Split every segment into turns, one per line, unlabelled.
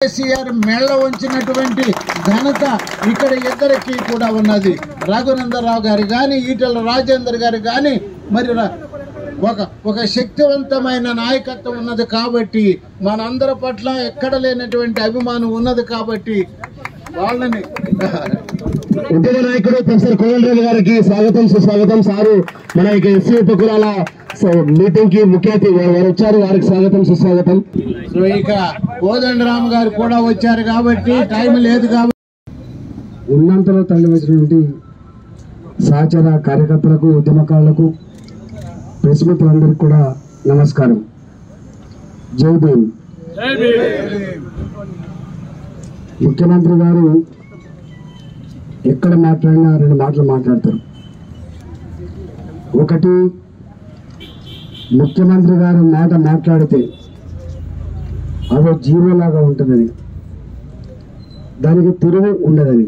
కేసీఆర్ మెళ్ళ ఉంచినటువంటి ఘనత ఇక్కడ ఇద్దరికి కూడా ఉన్నది రఘునందరావు గారు కానీ ఈటల రాజేందర్ గారు కానీ మరి ర- ఒక ఒక శక్తివంతమైన నాయకత్వం ఉన్నది కాబట్టి మనందరి పట్ల ఎక్కడ లేనటువంటి అభిమానం ఉన్నది కాబట్టి వాళ్ళని
ఉద్యమ నాయకుడు ప్రొఫెసర్ కోదండరావు గారికి స్వాగతం సుస్వాగతం సారు మన యొక్క ఎస్సీ ఉపకులాల మీటింగ్ కి ముఖ్య అతిథి వారు వారు వచ్చారు వారికి స్వాగతం సుస్వాగతం
సో ఇక కోదండరామ్ గారు కూడా వచ్చారు కాబట్టి టైం లేదు కాబట్టి
ఉన్నంతలో తరలి వచ్చినటువంటి సహచర కార్యకర్తలకు ఉద్యమకారులకు ప్రెస్ మిత్రులందరికీ కూడా నమస్కారం జై భీమ్ ముఖ్యమంత్రి గారు ఎక్కడ మాట్లాడినా రెండు మాటలు మాట్లాడతారు ఒకటి ముఖ్యమంత్రి గారు మాట మాట్లాడితే అదో జీవోలాగా ఉంటుందని దానికి తిరుగు ఉండదని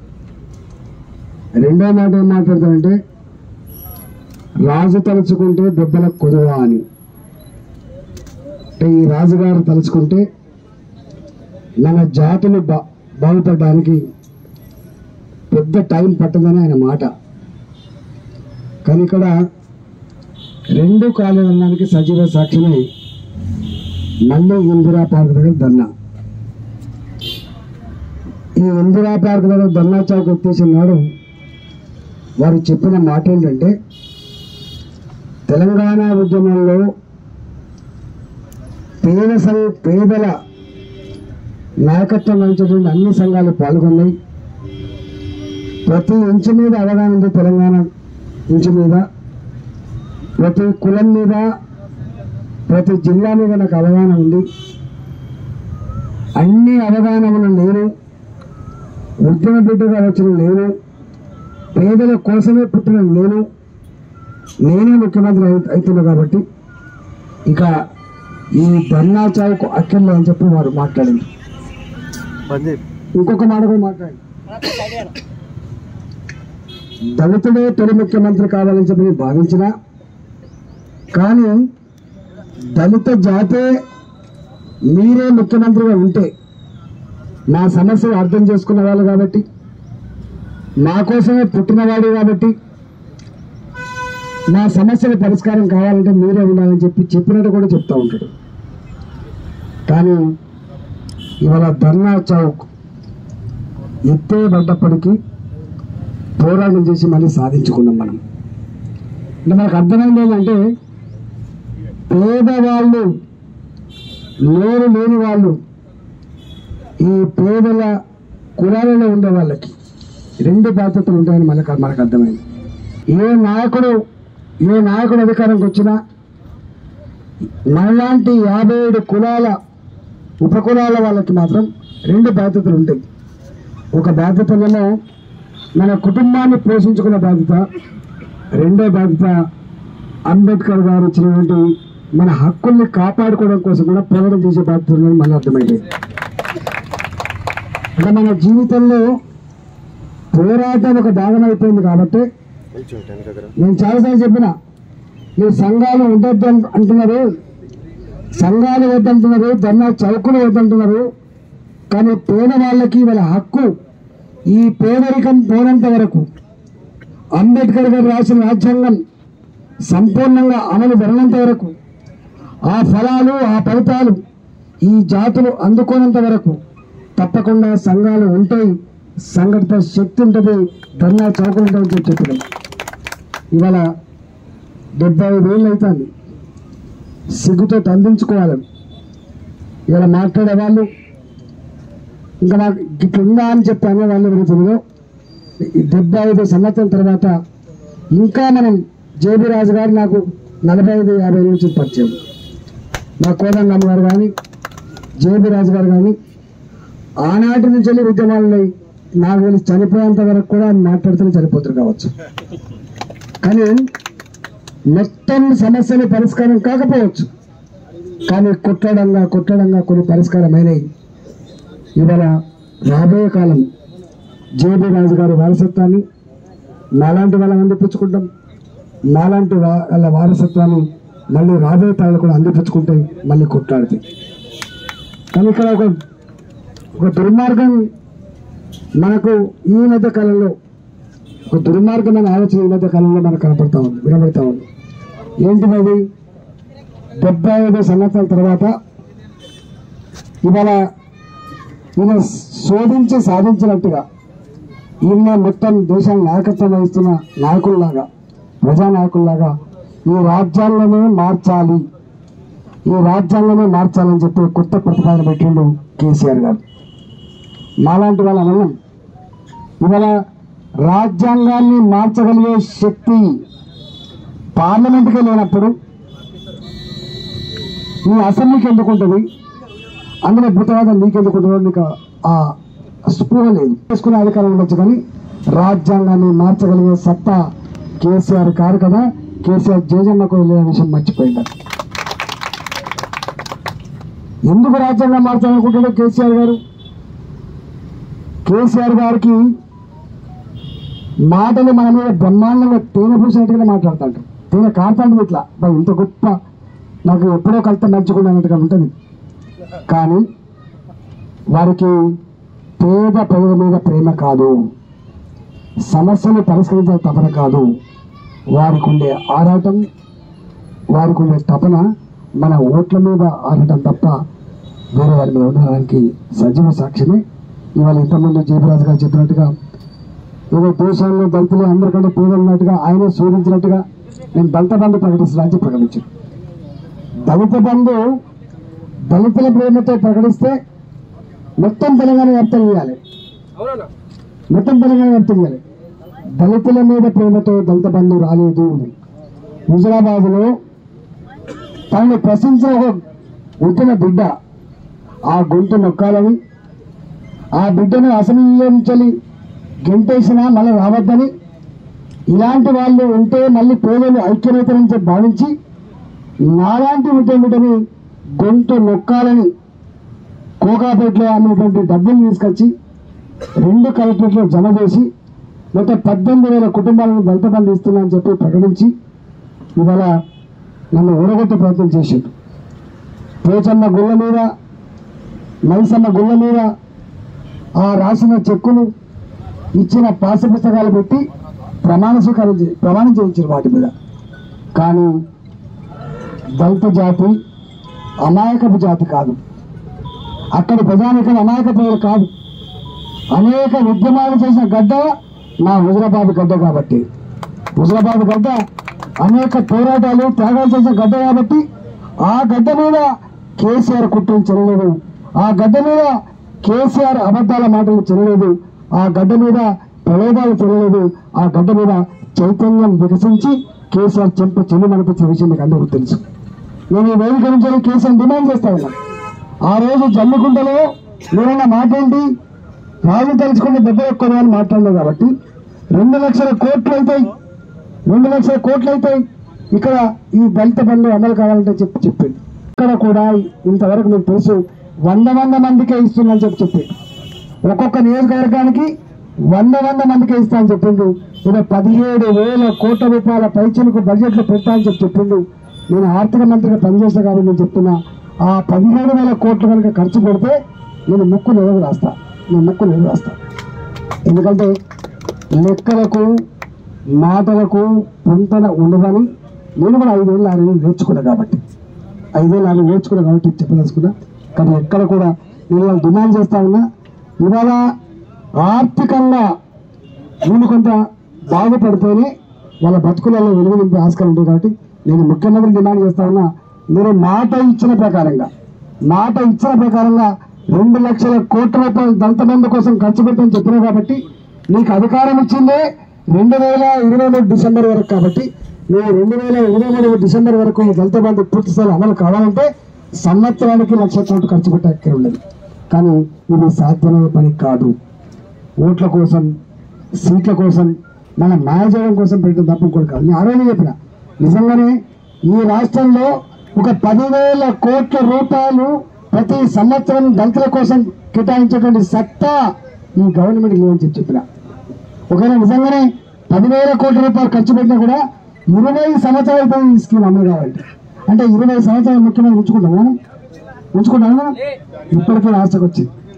రెండో మాట ఏం మాట్లాడతారంటే రాజు తలుచుకుంటే దెబ్బల కుదవా అని అంటే ఈ రాజుగారు తలుచుకుంటే మన జాతులు బా బాగుపడడానికి పెద్ద టైం పట్టదని ఆయన మాట కానీ ఇక్కడ రెండు కాలువలకి సజీవ సాక్షిని మళ్ళీ ఇందిరా పార్క్ దగ్గర ధర్నా ఈ ఇందిరా పార్క్ దగ్గర ధర్నా చౌక్ ఎత్తేసిన నాడు వారు చెప్పిన మాట ఏంటంటే తెలంగాణ ఉద్యమంలో పేద సం పేదల నాయకత్వం వహించేటువంటి అన్ని సంఘాలు పాల్గొన్నాయి ప్రతి ఇంచు మీద అవగాహన ఉంది తెలంగాణ ఇంచు మీద ప్రతి కులం మీద ప్రతి జిల్లా మీద నాకు అవగాహన ఉంది అన్ని అవగాహన ఉన్న నేను ఉద్యమ బిడ్డగా వచ్చిన నేను పేదల కోసమే పుట్టిన నేను నేనే ముఖ్యమంత్రి అయి- అవుతున్నా కాబట్టి ఇక ఈ ధర్నా చౌక్ అక్కర్లే అని చెప్పి వారు మాట్లాడింది ఇంకొక మాట కూడా మాట్లాడి దళితుడే తొలి ముఖ్యమంత్రి కావాలని చెప్పి నేను భావించిన కానీ దళిత జాతే మీరే ముఖ్యమంత్రిగా ఉంటే మా సమస్యలు అర్థం చేసుకున్న వాళ్ళు కాబట్టి మా కోసమే పుట్టినవాడు కాబట్టి మా సమస్యల పరిష్కారం కావాలంటే మీరే ఉండాలని చెప్పి చెప్పినట్టు కూడా చెప్తా ఉంటాడు కానీ ఇవాళ ధర్నా చౌక్ ఎత్తే పడ్డప్పటికీ పోరాటం చేసి మళ్ళీ సాధించుకున్నాం మనం అంటే మనకు అర్థమైంది ఏంటంటే పేదవాళ్ళు నోరు లేని వాళ్ళు ఈ పేదల కులాలలో ఉండే వాళ్ళకి రెండు బాధ్యతలు ఉంటాయని మనకు మనకు అర్థమైంది ఏ నాయకుడు ఏ నాయకుడు అధికారంకి వచ్చినా మనలాంటి యాభై ఏడు కులాల ఉపకులాల వాళ్ళకి మాత్రం రెండు బాధ్యతలు ఉంటాయి ఒక బాధ్యతలలో మన కుటుంబాన్ని పోషించుకునే బాధ్యత రెండో బాధ్యత అంబేద్కర్ గారు ఇచ్చినటువంటి మన హక్కుల్ని కాపాడుకోవడం కోసం కూడా పోరాటం చేసే బాధ్యత ఉందని మన అర్థమైంది అంటే మన జీవితంలో పోరాటం ఒక భాగం అయిపోయింది కాబట్టి నేను చాలాసార్లు చెప్పిన మీరు సంఘాలు ఉండొద్దు అంట- అంటున్నారు సంఘాలు వద్దంటున్నారు ధర్నా చౌకులు వద్దంటున్నారు కానీ పేదవాళ్ళకి వాళ్ళ హక్కు ఈ పేదరికం పోనంత వరకు అంబేద్కర్ గారు రాసిన రాజ్యాంగం సంపూర్ణంగా అమలు జరగనంత వరకు ఆ ఫలాలు ఆ ఫలితాలు ఈ జాతులు అందుకోనంత వరకు తప్పకుండా సంఘాలు ఉంటాయి సంఘటిత శక్తి ఉంటుంది ధర్నా చౌకలు ఉంటాయని చెప్పి చెప్పడం ఇవాళ డెబ్బై ఐదు ఏళ్ళు అవుతుంది సిగ్గుతో తందించుకోవాలని ఇవాళ మాట్లాడే వాళ్ళు ఇంకా నాకు ఇట్లా ఉందా అని చెప్పి అనే వాళ్ళు ఎవరైతుందో ఈ డెబ్బై ఐదు సంవత్సరం తర్వాత ఇంకా మనం జేబీ రాజు గారు నాకు నలభై ఐదు యాభై నుంచి పరిచయం మా కోదండమ్మ గారు కానీ జేబీ రాజు గారు కానీ ఆనాటి నుంచి వెళ్ళి ఉద్యమాలని నాకు తెలిసి చనిపోయేంత వరకు కూడా మాట్లాడుతూనే చనిపోతారు కావచ్చు కానీ మొత్తం సమస్యలు పరిష్కారం కాకపోవచ్చు కానీ కొట్టడంగా కొట్టడంగా కొన్ని పరిష్కారం అయినాయి ఇవాళ రాబోయే కాలం జేబీ రాజు గారి వారసత్వాన్ని నాలాంటి వాళ్ళని అందిపుచ్చుకుంటాం నాలాంటి వా- వాళ్ళ వారసత్వాన్ని మళ్ళీ రాబోయే తరాలు కూడా అందిపుచ్చుకుంటాయి మళ్ళీ కొట్లాడతాయి కానీ ఇక్కడ ఒక ఒక దుర్మార్గం మనకు ఈ మధ్య కాలంలో ఒక దుర్మార్గమైన ఆలోచన ఈ మధ్య కాలంలో మనకు కనపడతా ఉంది వినబడతా ఉంది ఏంటిది అది డెబ్బై ఐదు సంవత్సరాల తర్వాత ఇవాళ ఈయన శోధించి సాధించినట్టుగా ఈయన మొత్తం దేశాన్ని నాయకత్వం వహిస్తున్న నాయకుల్లాగా ప్రజానాయకుల్లాగా ఈ రాజ్యాంగమే మార్చాలి ఈ రాజ్యాంగమే మార్చాలని చెప్పి కొత్త ప్రతిపాదన పెట్టిండు కేసీఆర్ గారు మాలాంటి వాళ్ళ అన్నం ఇవాళ రాజ్యాంగాన్ని మార్చగలిగే శక్తి పార్లమెంట్కే లేనప్పుడు ఈ అసెంబ్లీకి ఎందుకు ఉంటుంది అందులో భూతవాదం నీకెందుకు ఉంటుందో నీకు ఆ స్పృహ లేదు చేసుకునే అధికారం ఉండొచ్చు కానీ రాజ్యాంగాన్ని మార్చగలిగే సత్తా కేసీఆర్ కాదు కదా కేసీఆర్ జేజమ్మకు లేని విషయం మర్చిపోయింది ఎందుకు రాజ్యాంగం మార్చాలనుకుంటాడు కేసీఆర్ గారు కేసీఆర్ గారికి మాటలు మన మీద బ్రహ్మాండంగా తేనె పూసినట్టుగా మాట్లాడుతాడు తేనె కాడుతాడు ఇట్లా బా ఇంత గొప్ప నాకు ఎప్పుడో కలిత నడుచుకున్నట్టుగా ఉంటుంది కానీ వారికి పేద ప్రజల మీద ప్రేమ కాదు సమస్యను పరిష్కరించే తపన కాదు వారికి ఉండే ఆరాటం వారికి ఉండే తపన మన ఓట్ల మీద ఆడటం తప్ప వేరే వారి మీద ఉండడానికి సజీవ సాక్ష్యమే ఇవాళ ఇంతకుముందు జయప్రకాష్ గారు చెప్పినట్టుగా ఏదో దేశంలో దళితులు అందరికంటే పేదలు ఉన్నట్టుగా ఆయనే శోధించినట్టుగా నేను దళిత బంధు ప్రకటిస్తున్నా అని ప్రకటించాను దళిత బంధు దళితుల ప్రేమతో ప్రకటిస్తే మొత్తం తెలంగాణ వ్యాప్తం చేయాలి మొత్తం తెలంగాణ వ్యాప్తం చేయాలి దళితుల మీద ప్రేమతో దళిత బంధు రాలేదు హుజరాబాద్లో తనని ప్రశ్నించిన ఒక ఉంటున్న బిడ్డ ఆ గొంతు నొక్కాలని ఆ బిడ్డను అసెంబ్లీలో నుంచి గెంటేసినా మళ్ళీ రావద్దని ఇలాంటి వాళ్ళు ఉంటే మళ్ళీ పేదలు ఐక్యమవుతారని చెప్పి భావించి నాలాంటి బిడ్డని గొంతు నొక్కాలని కోకాపేటలో అమ్మినటువంటి డబ్బులు తీసుకొచ్చి రెండు కలెక్టరేట్లో జమ చేసి మొత్తం పద్దెనిమిది వేల కుటుంబాలను దళిత బంధు ఇస్తున్నా అని చెప్పి ప్రకటించి ఇవాళ నన్ను ఊరగొట్టే ప్రయత్నం చేసిండు పోచమ్మ గుళ్ళ మీద మైసమ్మ గుళ్ళ మీద ఆ రాసిన చెక్కులు ఇచ్చిన పాస పుస్తకాలు పెట్టి ప్రమాణ స్వీకారం చే- ప్రమాణం చేయించారు వాటి మీద కానీ దళిత జాతి అమాయకపు జాతి కాదు అక్కడి ప్రజానికం అమాయక ప్రజలు కాదు అనేక ఉద్యమాలు చేసిన గడ్డ నా హుజరాబాద్ గడ్డ కాబట్టి హుజరాబాద్ గడ్డ అనేక పోరాటాలు త్యాగాలు చేసిన గడ్డ కాబట్టి ఆ గడ్డ మీద కేసీఆర్ కుట్రలు చెల్లలేదు ఆ గడ్డ మీద కేసీఆర్ అబద్ధాల మాటలు చెల్లలేదు ఆ గడ్డ మీద ప్రవేదాలు చెల్లలేదు ఆ గడ్డ మీద చైతన్యం వికసించి కేసీఆర్ చెంప చెల్లి మనిపించిన విషయం మీకు అందరికీ తెలుసు నేను ఈ వేదిక నుంచి కేసీఆర్ డిమాండ్ చేస్తా ఉన్నాను ఆ రోజు జమ్మికుంటలో నేనన్న మాట ఏంటి రాజు తలుచుకుంటే దెబ్బ ఎక్కువ అని మాట్లాడలేదు కాబట్టి రెండు లక్షల కోట్లు అవుతాయి రెండు లక్షల కోట్లు అవుతాయి ఇక్కడ ఈ దళిత బంధు అమలు కావాలంటే చెప్పి చెప్పింది ఇక్కడ కూడా ఇంతవరకు మీకు తెలుసు వంద వంద మందికే ఇస్తుందని చెప్పి చెప్పింది ఒక్కొక్క నియోజకవర్గానికి వంద వంద మందికే ఇస్తా అని చెప్పిండు ఇలా పదిహేడు వేల కోట్ల రూపాయల పైచలకు బడ్జెట్లో పెడతా అని చెప్పి చెప్పిండు నేను ఆర్థిక మంత్రిగా పనిచేస్తా కాబట్టి నేను చెప్తున్నా ఆ పదిహేడు వేల కోట్లు కనుక ఖర్చు పెడితే నేను ముక్కు నిలవ రాస్తా నేను ముక్కు నిలవ రాస్తా ఎందుకంటే లెక్కలకు మాటలకు పొంతన ఉండదని నేను కూడా ఐదేళ్ళు ఆరు నెలలు నేర్చుకున్నా కాబట్టి ఐదేళ్ళు ఆరు నేర్చుకున్నా కాబట్టి చెప్పదలుచుకున్నా కానీ ఎక్కడ కూడా నేను ఇవాళ డిమాండ్ చేస్తా ఉన్నా ఇవాళ ఆర్థికంగా వీళ్ళు కొంత బాగుపడితేనే వాళ్ళ బతుకులలో వెలుగు నింపే ఆస్కారం ఉంటుంది కాబట్టి నేను ముఖ్యమంత్రి డిమాండ్ చేస్తా ఉన్నా మీరు మాట ఇచ్చిన ప్రకారంగా మాట ఇచ్చిన ప్రకారంగా రెండు లక్షల కోట్ల రూపాయలు దళిత బంధు కోసం ఖర్చు పెట్టని చెప్పినా కాబట్టి నీకు అధికారం ఇచ్చిందే రెండు వేల ఇరవై మూడు డిసెంబర్ వరకు కాబట్టి నువ్వు రెండు వేల ఇరవై మూడు డిసెంబర్ వరకు ఈ దళిత బంధు పూర్తి స్థాయిలో అమలు కావాలంటే సంవత్సరానికి లక్ష కోట్లు ఖర్చు పెట్టే అక్కడ ఉండదు కానీ ఇది సాధ్యమయ్యే పని కాదు ఓట్ల కోసం సీట్ల కోసం మన న్యాయ చేయడం కోసం పెట్టిన తప్పు కూడా కాదు నేను ఆరోగ్యం చెప్పిన నిజంగానే ఈ రాష్ట్రంలో ఒక పదివేల కోట్ల రూపాయలు ప్రతి సంవత్సరం దళితుల కోసం కేటాయించేటువంటి సత్తా ఈ గవర్నమెంట్ లేదని చెప్పి చెప్పిన ఒకవేళ నిజంగానే పదివేల కోట్ల రూపాయలు ఖర్చు పెట్టినా కూడా ఇరవై సంవత్సరాలు అయిపోయింది ఈ స్కీమ్ అమలు కావాలంటే అంటే ఇరవై సంవత్సరాలు ముఖ్యమంత్రి ఉంచుకుంటాం మనం ఉంచుకుంటాం మనం ఇప్పటికే రాష్ట్రకు వచ్చింది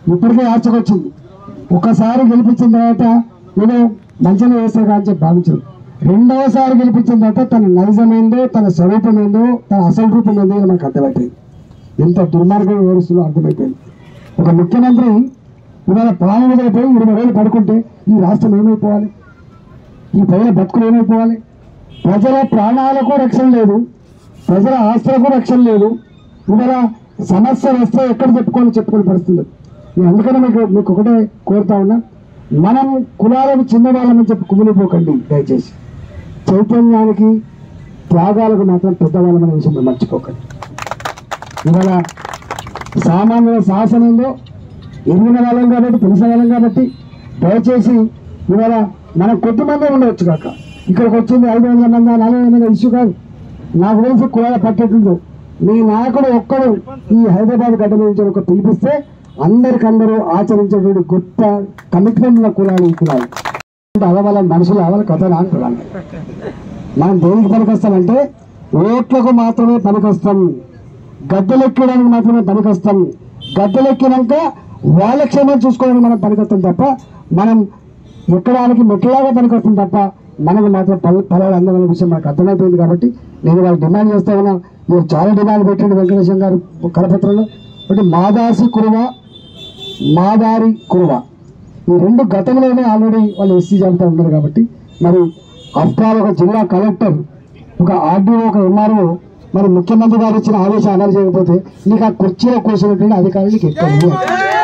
ఇప్పటికే ఆర్చకొచ్చింది ఒకసారి గెలిపించిన తర్వాత ఏదో మంచిగా చేస్తారు అని చెప్పి భావించరు రెండవసారి గెలిపించిన తర్వాత తన నైజం ఏందో తన స్వరూపం ఏందో తన అసలు రూపం ఏందో అని మనకు అర్థమైపోయింది ఎంత దుర్మార్గం వివరిస్తుందో అర్థమైపోయింది ఒక ముఖ్యమంత్రి ఇవాళ పాలన మీద పోయి ఇరవై వేలు పడుకుంటే ఈ రాష్ట్రం ఏమైపోవాలి ఈ ప్రజల బతుకులు ఏమైపోవాలి ప్రజల ప్రాణాలకు రక్షణ లేదు ప్రజల ఆస్తులకు రక్షణ లేదు ఇవాళ సమస్య వస్తే ఎక్కడ చెప్పుకోవాలి చెప్పుకునే పరిస్థితి లేదు నేను అందుకనే మీకు మీకు ఒకటే కోరుతా ఉన్నా మనం కులాలకు చిన్న వాళ్ళమని చెప్పి కుమిలిపోకండి దయచేసి చైతన్యానికి త్యాగాలకు మాత్రం పెద్దవాళ్ళమనే విషయం మీరు మర్చిపోకండి ఇవాళ సామాన్య శాసనం ఏందో ఎదిగిన వాళ్ళం కాబట్టి తెలిసిన వాళ్ళం కాబట్టి దయచేసి ఇవాళ మనం కొద్ది మంది ఉండవచ్చు కాక ఇక్కడికి వచ్చింది ఐదు వందల మంది నలభై మంది ఇష్యూ కాదు నాకు తెలిసి కులాల పట్టెట్టుందో మీ నాయకుడు ఒక్కడు ఈ హైదరాబాద్ గడ్డ నుంచి ఒక పిలిపిస్తే అందరికందరూ ఆచరించేటువంటి గొప్ప కమిట్మెంట్ ఉన్న కులాలు ఈ కులాలు అవల మనుషులు అవల కథ అంటున్నాను మనం దేనికి పనికొస్తామంటే ఓట్లకు మాత్రమే పనికొస్తాం గద్దెలెక్కడానికి మాత్రమే పనికొస్తాం గద్దెలెక్కినాక వాళ్ళ క్షేమం చూసుకోవడానికి మనం పనికొస్తాం తప్ప మనం ఎక్కడానికి మెట్లాగా పనికొస్తాం తప్ప మనకు మాత్రం పలు పొలాలు అందమైన విషయం మనకు అర్థమైపోయింది కాబట్టి నేను వాళ్ళు డిమాండ్ చేస్తా ఉన్నా మీరు చాలా డిమాండ్ పెట్టండి వెంకటేశ్వర గారు కరపత్రంలో ఒకటి మాదాసి కురువ మాదారి కురువ ఈ రెండు గతంలోనే ఆల్రెడీ వాళ్ళు ఎస్సీ జాబితా ఉన్నారు కాబట్టి మరి అఫ్టాల్ ఒక జిల్లా కలెక్టర్ ఒక ఆర్డీఓ ఒక ఎంఆర్ఓ మరి ముఖ్యమంత్రి గారు ఇచ్చిన ఆదేశం అమలు చేయకపోతే నీకు ఆ కుర్చీలో కూర్చున్నటువంటి అధికారులు నీకు ఎక్కువ ఇవ్వరు.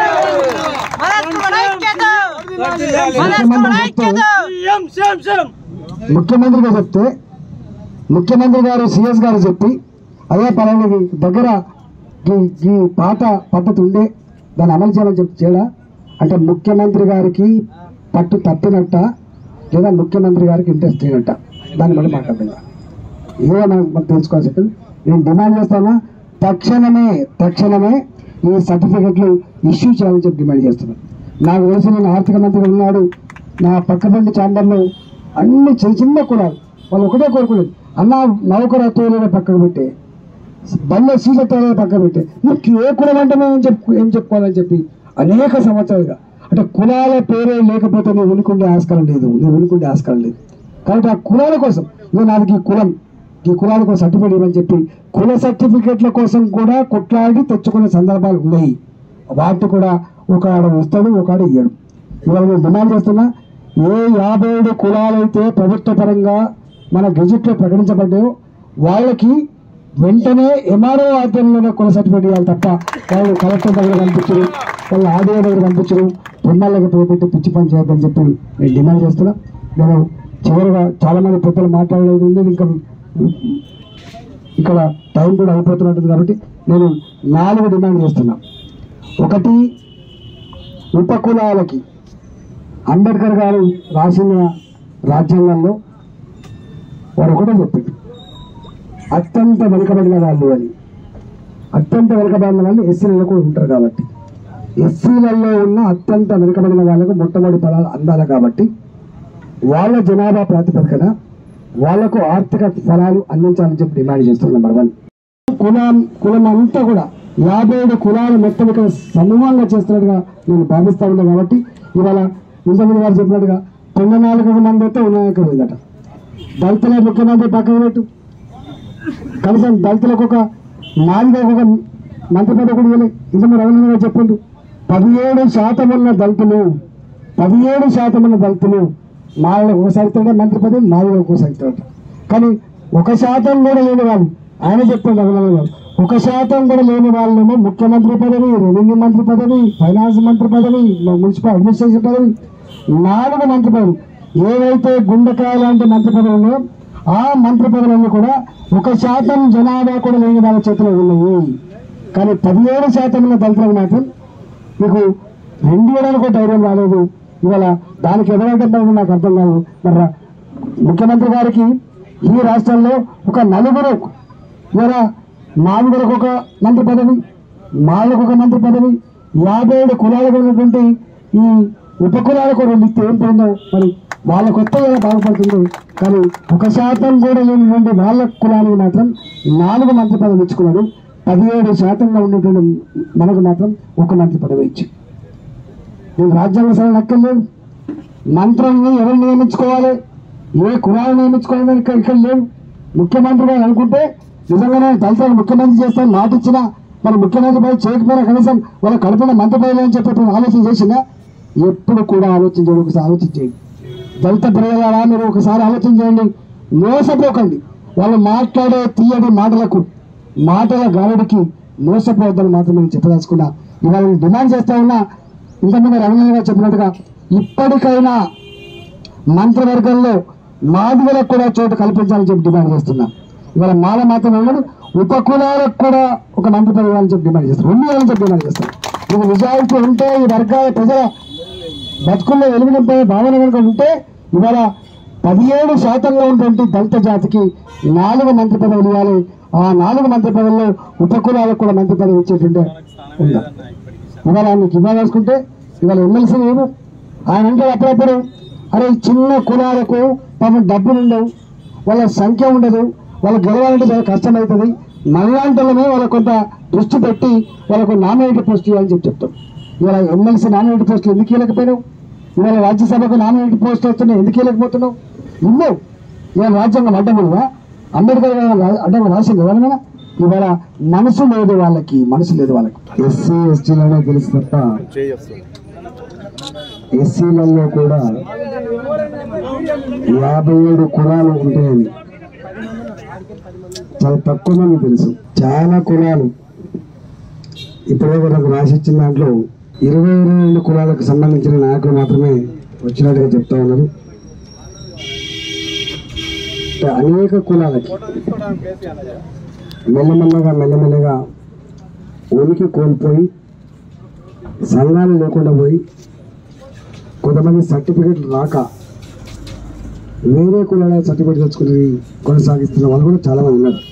ముఖ్యమంత్రి చెప్తే ముఖ్యమంత్రిగా చెప్తే ముఖ్యమంత్రి గారు సిఎస్ గారు చెప్పి అదే పలానా దగ్గర ఈ ఈ పాత పద్ధతి ఉండే దాన్ని అమలు చేయాలని చెప్పి చేయడా అంటే ముఖ్యమంత్రి గారికి పట్టు తప్పినట్ట లేదా ముఖ్యమంత్రి గారికి ఇంట్రెస్ట్ లేనట్ట దాన్ని బట్టి మాట్లాడుతున్నా ఏదో మనం మనం తెలుసుకోవాల్సి ఉంటుంది. నేను డిమాండ్ చేస్తానా తక్షణమే తక్షణమే ఈ సర్టిఫికెట్లు ఇష్యూ చేయాలని చెప్పి డిమాండ్ చేస్తున్నాను నాకు తెలిసి నేను ఆర్థిక మంత్రిగా ఉన్నాడు నా పక్కపండి ఛాంబర్లో అన్ని చిన్న చిన్న కులాలు వాళ్ళు ఒకటే కోరుకునేది అన్న నౌకరు తోలేని పక్కకు పెట్టే బండ్ల సీజ తోలేని పక్కకు పెట్టే నువ్వు ఏ కులం అంటే మేము ఏం చెప్పు ఏం చెప్పుకోవాలని చెప్పి అనేక సంవత్సరాలుగా అంటే కులాల పేరే లేకపోతే నువ్వు ఉనుకుండే ఆస్కారం లేదు నువ్వు ఉనుకుండే ఆస్కారం లేదు కాబట్టి ఆ కులాల కోసం ఇదో నాకు ఈ కులం ఈ కులాలకు సర్టిఫికేట్ ఇవ్వని చెప్పి కుల సర్టిఫికేట్ల కోసం కూడా కొట్లాడి తెచ్చుకునే సందర్భాలు ఉన్నాయి వాటి కూడా ఒక ఆడ వస్తాడు ఒక ఆడ ఇయ్యడు ఇవాళ నేను డిమాండ్ చేస్తున్నా ఏ యాభై ఏడు కులాలైతే ప్రభుత్వ పరంగా మన గెజెట్లో ప్రకటించబడ్డాయో వాళ్ళకి వెంటనే ఎంఆర్ఓ ఆధ్వర్యంలోనే కుల సర్టిఫికేట్ ఇవ్వాలి తప్ప వాళ్ళు కలెక్టర్ దగ్గర పంపించరు వాళ్ళు ఆర్డీఓ దగ్గర పంపించరు పొన్నాళ్ళకి పోపెట్టి పిచ్చి పని చేయొద్దని చెప్పి నేను డిమాండ్ చేస్తున్నా నేను చివరిగా చాలా మంది పెద్దలు మాట్లాడలేదు ఉంది ఇంకా ఇక్కడ టైం కూడా అయిపోతున్నట్టుంది కాబట్టి నేను నాలుగు డిమాండ్ చేస్తున్నా ఒకటి ఉపకులాలకి అంబేద్కర్ గారు రాసిన రాజ్యాంగంలో వారు ఒకటే చెప్పింది అత్యంత వెనుకబడిన వాళ్ళు అని అత్యంత వెనుకబడిన వాళ్ళు ఎస్సీలలో కూడా ఉంటారు కాబట్టి ఎస్సీలలో ఉన్న అత్యంత వెనుకబడిన వాళ్ళకు మొట్టమొదటి ఫలాలు అందాలి కాబట్టి వాళ్ళ జనాభా ప్రాతిపదికన వాళ్లకు ఆర్థిక ఫలాలు అందించాలని చెప్పి డిమాండ్ చేస్తున్నాం నెంబర్ వన్ కులం కులం అంతా కూడా యాభై ఏడు కులాలు మొత్తం ఇక్కడ సమూహంగా చేస్తున్నట్టుగా నేను భావిస్తా ఉన్నా కాబట్టి ఇవాళ ఇంతమంది గారు చెప్పినట్టుగా తొంభై నాలుగు మంది అయితే ఉన్నాయక లేదట దళితుల ముఖ్యమంత్రి పక్కన పెట్టు కనీసం దళితులకు ఒక నాలుగు ఒక మంత్రి పదవి కూడా ఇవ్వలేదు ఇంతమంది రవీంద్ర గారు చెప్పిండు పదిహేడు శాతం ఉన్న దళితులు పదిహేడు శాతం ఉన్న దళితులు నాలుగు ఒకసారి ఇస్తాడు మంత్రి పదవి నాలుగు ఒకసారి ఇస్తాడు కానీ ఒక శాతం కూడా లేని వాళ్ళు ఆయన చెప్తాడు రఘునందన్ గారు ఒక శాతం కూడా లేని వాళ్ళేమో ముఖ్యమంత్రి పదవి రెవెన్యూ మంత్రి పదవి ఫైనాన్స్ మంత్రి పదవి మున్సిపల్ అడ్మినిస్ట్రేషన్ పదవి నాలుగు మంత్రి పదవి ఏవైతే గుండెకాయ లాంటి మంత్రి పదవులు ఉన్నాయో ఆ మంత్రి పదవులన్నీ కూడా ఒక శాతం జనాభా కూడా లేని వాళ్ళ చేతిలో ఉన్నాయి కానీ పదిహేడు శాతం ఉన్న దళితులకు మాత్రం మీకు రెండు వేలకు ధైర్యం రాలేదు ఇవాళ దానికి ఎవరైతే నాకు అర్థం కాదు మరి రా- ముఖ్యమంత్రి గారికి ఈ రాష్ట్రంలో ఒక నలుగురు ఇవాళ నాలుగురికి ఒక మంత్రి పదవి నాలుగు ఒక మంత్రి పదవి యాభై ఏడు కులాలకు ఉన్నటువంటి ఈ ఉప కులాలకు రెండు ఇస్తే ఏం పోయిందో మరి వాళ్ళ కొత్త ఎలా బాగుపడుతుంది కానీ ఒక శాతం కూడా లేనటువంటి వాళ్ళ కులానికి మాత్రం నాలుగు మంత్రి పదవి ఇచ్చుకున్నాడు పదిహేడు శాతంగా ఉండేటువంటి మనకు మాత్రం ఒక మంత్రి పదవి ఇచ్చి నేను రాజ్యాంగ సభ నక్కర్లేదు మంత్రుల్ని ఎవరు నియమించుకోవాలి ఏ కులాలు నియమించుకోవాలని ఇక్కడ ఇక్కడ లేవు ముఖ్యమంత్రి గారు అనుకుంటే నిజంగానే దళితులను ముఖ్యమంత్రి చేస్తాను మాట ఇచ్చిన మన ముఖ్యమంత్రి పై చేయకపోయినా కనీసం వాళ్ళ కడుపున మంత్రి పదవి అని చెప్పి ఎప్పుడు ఆలోచన చేసిందా ఎప్పుడు కూడా ఆలోచించండి ఒకసారి ఆలోచించేయండి దళిత ప్రజలారా మీరు ఒకసారి ఆలోచన చేయండి మోసపోకండి వాళ్ళు మాట్లాడే తీయడి మాటలకు మాటల గాడికి మోసపోవద్దని మాత్రం నేను చెప్పదలుచుకున్నా ఇవాళ నేను డిమాండ్ చేస్తా ఉన్నా ఇంతకుముందు రమణ గారు చెప్పినట్టుగా ఇప్పటికైనా మంత్రివర్గంలో మాదిగలకు కూడా చోటు కల్పించాలని చెప్పి డిమాండ్ చేస్తున్నా ఇవాళ మాల మాత్రం ఉన్నాడు ఉపకులాలకు కూడా ఒక మంత్రి పదవి ఇవ్వాలని చెప్పి డిమాండ్ చేస్తారు రెండు ఇవ్వాలని చెప్పి డిమాండ్ చేస్తారు ఇది నిజాయితీ ఉంటే ఈ వర్గాల ప్రజల బతుకుల్లో వెలుగునింపే భావన కనుక ఉంటే ఇవాళ పదిహేడు శాతంలో ఉన్నటువంటి దళిత జాతికి నాలుగు మంత్రి పదవులు ఇవ్వాలి ఆ నాలుగు మంత్రి పదవుల్లో ఉపకులాలకు కూడా మంత్రి పదవి ఇచ్చేటువంటి ఉందా ఇవాళ నీకు ఇవ్వాలనుకుంటే ఇవాళ ఎమ్మెల్సీ లేవు ఆయన అంటే అప్పుడప్పుడు అరే ఈ చిన్న కులాలకు పాపం డబ్బులు ఉండవు వాళ్ళ సంఖ్య ఉండదు వాళ్ళు గెలవాలంటే చాలా కష్టమవుతుంది మనలాంటిలోనే వాళ్ళ కొంత దృష్టి పెట్టి వాళ్ళకు నామినేటెడ్ పోస్ట్ ఇవ్వాలని చెప్పి చెప్తాం ఇవాళ ఎమ్మెల్సీ నామినేటెడ్ పోస్టులు ఎందుకు ఇవ్వలేకపోయినావు ఇవాళ రాజ్యసభకు నామినేటెడ్ పోస్ట్ వస్తున్నాయి ఎందుకు ఇవ్వలేకపోతున్నావు ఇవ్వవు ఇవాళ రాజ్యాంగం అడ్డం ఉందా అంబేద్కర్ గారు రా- అడ్డం రాసింది ఎవరైనా ఇవాళ మనసు లేదు వాళ్ళకి మనసు లేదు వాళ్ళకి ఎస్సీ ఎస్టీలోనే తెలుసు తప్ప ఎస్సీలలో కూడా యాభై ఏడు కులాలు ఉంటాయని చాలా తక్కువ మంది తెలుసు చాలా కులాలు ఇప్పుడే నాకు రాసిచ్చిన దాంట్లో ఇరవై రెండు కులాలకు సంబంధించిన నాయకులు మాత్రమే వచ్చినట్టుగా చెప్తా ఉన్నారు అనేక కులాలకి మెల్లమెల్లగా మెల్లమెల్లగా ఉనికి కోల్పోయి సంఘాలు లేకుండా పోయి కొంతమంది సర్టిఫికెట్లు రాక వేరే కులాల సర్టిఫికెట్ తెచ్చుకుని కొనసాగిస్తున్న వాళ్ళు కూడా చాలా మంది ఉన్నారు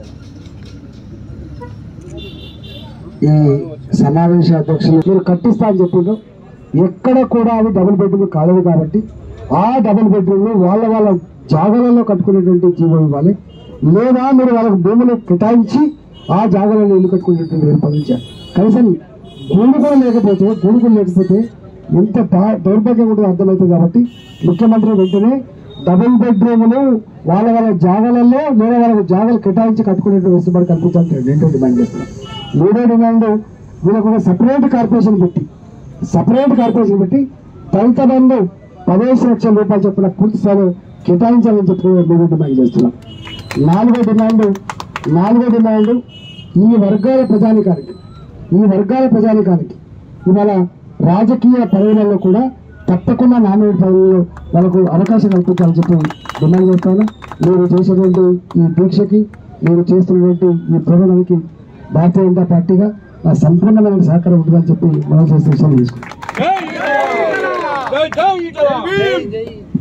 ఈ సమావేశ అధ్యక్షులు మీరు కట్టిస్తా అని చెప్పిండ్రు ఎక్కడ కూడా అవి డబుల్ బెడ్రూమ్ కాలేదు కాబట్టి ఆ డబుల్ బెడ్రూమ్ వాళ్ళ వాళ్ళ జాగాలలో కట్టుకునేటువంటి జీవో ఇవ్వాలి లేదా మీరు వాళ్ళకి భూములు కేటాయించి ఆ జాగాలలో ఇల్లు కట్టుకునేటువంటి ఏర్పాటు చేయాలి కనీసం గూడు కూడా లేకపోతే గూడు కూడా లేకపోతే ఎంత దా- దౌర్భాగ్యం కూడా అర్థమవుతుంది కాబట్టి ముఖ్యమంత్రి వెంటనే డబుల్ బెడ్రూములు వాళ్ళ వాళ్ళ జాగాలలో లేదా వాళ్ళ జాగాలు కేటాయించి కట్టుకునేటువంటి వెసులుబాటు కల్పించాలని రెండో డిమాండ్ చేస్తున్నాం మూడో డిమాండ్ వీళ్ళకు ఒక సపరేట్ కార్పొరేషన్ పెట్టి సపరేట్ కార్పొరేషన్ పెట్టి దళిత బంధు పదిహేను లక్షల రూపాయలు చొప్పున పూర్తి స్థాయిలో కేటాయించాలని చెప్పి మూడో డిమాండ్ చేస్తున్నాం నాలుగో డిమాండ్ నాలుగో డిమాండ్ ఈ వర్గాల ప్రజానికానికి ఈ వర్గాల ప్రజానికానికి ఇవాళ రాజకీయ పదవులలో కూడా తప్పకుండా నామినేట్ పదవుల్లో వాళ్ళకు అవకాశం కల్పించాలని చెప్పి డిమాండ్ చేస్తాను మీరు చేసేటువంటి ఈ దీక్షకి మీరు చేస్తున్నటువంటి ఈ ప్రోగ్రానికి భారతీయ జనతా పార్టీగా నా సంపూర్ణమైన సహకారం ఉంటుందని చెప్పి మనం చేసే విషయాన్ని తీసుకుంటాం